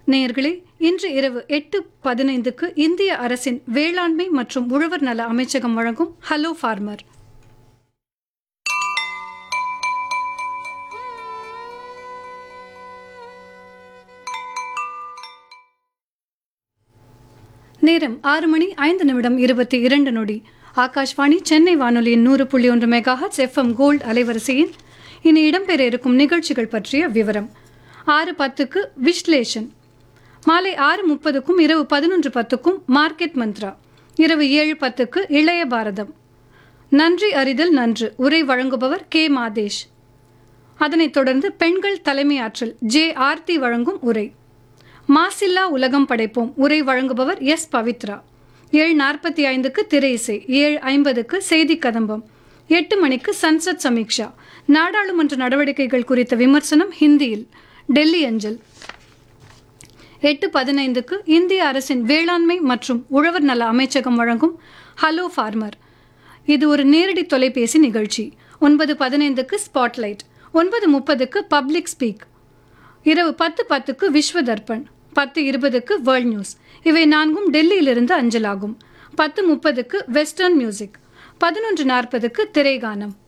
நேயர்களே இன்று இரவு எட்டு பதினைந்துக்கு இந்திய அரசின் வேளாண்மை மற்றும் உழவர் நல அமைச்சகம் வழங்கும் ஹலோ ஃபார்மர் நேரம் ஆறு மணி ஐந்து நிமிடம் இருபத்தி இரண்டு நொடி ஆகாஷ்வாணி சென்னை வானொலியின் நூறு புள்ளி ஒன்று மெகாஹட்ஸ் எஃப்எம் கோல்ட் அலைவரிசையின் இனி இடம்பெற இருக்கும் நிகழ்ச்சிகள் பற்றிய விவரம் ஆறு பத்துக்கு விஸ்லேஷன் மாலை ஆறு முப்பதுக்கும் இரவு பதினொன்று பத்துக்கும் மார்க்கெட் மந்த்ரா இரவு ஏழு பத்துக்கு இளைய பாரதம் நன்றி அறிதல் நன்று உரை வழங்குபவர் கே மாதேஷ் அதனைத் தொடர்ந்து பெண்கள் தலைமை ஆற்றல் ஜே ஆர்த்தி வழங்கும் உரை மாசில்லா உலகம் படைப்போம் உரை வழங்குபவர் எஸ் பவித்ரா ஏழு நாற்பத்தி ஐந்துக்கு திரை இசை ஏழு ஐம்பதுக்கு செய்தி கதம்பம் எட்டு மணிக்கு சன்சத் சமீக்ஷா நாடாளுமன்ற நடவடிக்கைகள் குறித்த விமர்சனம் ஹிந்தியில் டெல்லி அஞ்சல் எட்டு பதினைந்துக்கு இந்திய அரசின் வேளாண்மை மற்றும் உழவர் நல அமைச்சகம் வழங்கும் ஹலோ ஃபார்மர் இது ஒரு நேரடி தொலைபேசி நிகழ்ச்சி ஒன்பது பதினைந்துக்கு ஸ்பாட்லைட் ஒன்பது முப்பதுக்கு பப்ளிக் ஸ்பீக் இரவு பத்து பத்துக்கு விஸ்வ தர்ப்பண் பத்து இருபதுக்கு வேர்ல்ட் நியூஸ் இவை நான்கும் டெல்லியிலிருந்து அஞ்சலாகும் பத்து முப்பதுக்கு வெஸ்டர்ன் மியூசிக் பதினொன்று நாற்பதுக்கு திரைகானம்